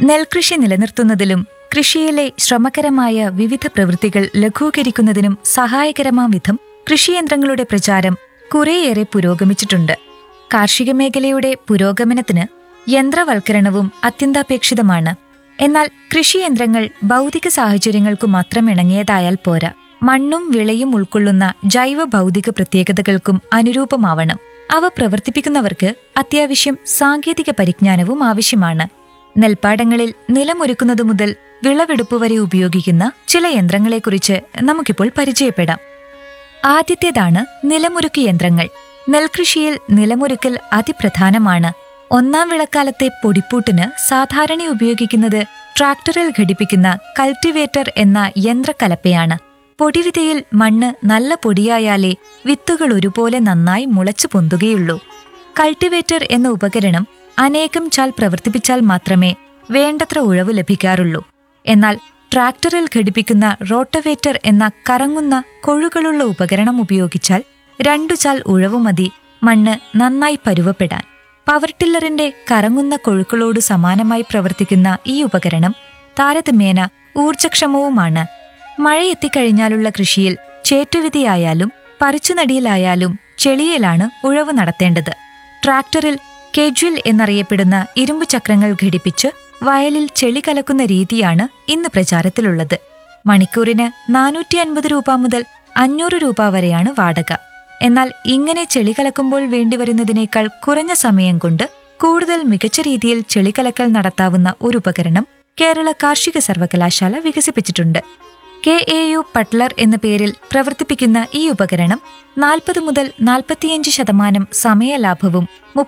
നെൽകൃഷി നിലനിർത്തുന്നതിലും കൃഷിയിലെ ശ്രമകരമായ വിവിധ പ്രവൃത്തികൾ ലഘൂകരിക്കുന്നതിനും സഹായകരമാം വിധം കൃഷിയന്ത്രങ്ങളുടെ പ്രചാരം കുറേയേറെ പുരോഗമിച്ചിട്ടുണ്ട് കാർഷിക മേഖലയുടെ പുരോഗമനത്തിന് യന്ത്രവൽക്കരണവും അത്യന്താപേക്ഷിതമാണ് എന്നാൽ കൃഷിയന്ത്രങ്ങൾ ഭൗതിക സാഹചര്യങ്ങൾക്കു മാത്രം ഇണങ്ങിയതായാൽ പോരാ മണ്ണും വിളയും ഉൾക്കൊള്ളുന്ന ജൈവ ഭൗതിക പ്രത്യേകതകൾക്കും അനുരൂപമാവണം അവ പ്രവർത്തിപ്പിക്കുന്നവർക്ക് അത്യാവശ്യം സാങ്കേതിക പരിജ്ഞാനവും ആവശ്യമാണ് നെൽപ്പാടങ്ങളിൽ നിലമൊരുക്കുന്നതു മുതൽ വിളവെടുപ്പ് വരെ ഉപയോഗിക്കുന്ന ചില യന്ത്രങ്ങളെക്കുറിച്ച് നമുക്കിപ്പോൾ പരിചയപ്പെടാം ആദ്യത്തേതാണ് നിലമുരുക്ക് യന്ത്രങ്ങൾ നെൽകൃഷിയിൽ നിലമുരുക്കൽ അതിപ്രധാനമാണ് ഒന്നാം വിളക്കാലത്തെ പൊടിപ്പൂട്ടിന് സാധാരണ ഉപയോഗിക്കുന്നത് ട്രാക്ടറിൽ ഘടിപ്പിക്കുന്ന കൾട്ടിവേറ്റർ എന്ന യന്ത്രക്കലപ്പയാണ് പൊടിവിതയിൽ മണ്ണ് നല്ല പൊടിയായാലേ വിത്തുകൾ ഒരുപോലെ നന്നായി മുളച്ചു പൊന്തുകയുള്ളൂ കൾട്ടിവേറ്റർ എന്ന ഉപകരണം അനേകം ചാൽ പ്രവർത്തിപ്പിച്ചാൽ മാത്രമേ വേണ്ടത്ര ഉഴവ് ലഭിക്കാറുള്ളൂ എന്നാൽ ട്രാക്ടറിൽ ഘടിപ്പിക്കുന്ന റോട്ടവേറ്റർ എന്ന കറങ്ങുന്ന കൊഴുകളുള്ള ഉപകരണം ഉപയോഗിച്ചാൽ രണ്ടു ചാൽ ഉഴവു മതി മണ്ണ് നന്നായി പരുവപ്പെടാൻ പവർ ടില്ലറിന്റെ കറങ്ങുന്ന കൊഴുക്കളോട് സമാനമായി പ്രവർത്തിക്കുന്ന ഈ ഉപകരണം താരതമ്യേന ഊർജക്ഷമവുമാണ് മഴ എത്തിക്കഴിഞ്ഞാലുള്ള കൃഷിയിൽ ചേറ്റുവിധിയായാലും പറിച്ചുനടിയിലായാലും ചെളിയിലാണ് ഉഴവ് നടത്തേണ്ടത് ട്രാക്ടറിൽ കെജ്വൽ എന്നറിയപ്പെടുന്ന ഇരുമ്പു ചക്രങ്ങൾ ഘടിപ്പിച്ച് വയലിൽ ചെളി കലക്കുന്ന രീതിയാണ് ഇന്ന് പ്രചാരത്തിലുള്ളത് മണിക്കൂറിന് നാനൂറ്റി അൻപത് രൂപ മുതൽ അഞ്ഞൂറ് രൂപ വരെയാണ് വാടക എന്നാൽ ഇങ്ങനെ ചെളി കലക്കുമ്പോൾ വേണ്ടിവരുന്നതിനേക്കാൾ കുറഞ്ഞ സമയം കൊണ്ട് കൂടുതൽ മികച്ച രീതിയിൽ ചെളി കലക്കൽ നടത്താവുന്ന ഒരു ഉപകരണം കേരള കാർഷിക സർവകലാശാല വികസിപ്പിച്ചിട്ടുണ്ട് കെ എ യു പട്ലർ എന്ന പേരിൽ പ്രവർത്തിപ്പിക്കുന്ന ഈ ഉപകരണം നാൽപ്പത് മുതൽ നാൽപ്പത്തിയഞ്ച് ശതമാനം സമയലാഭവും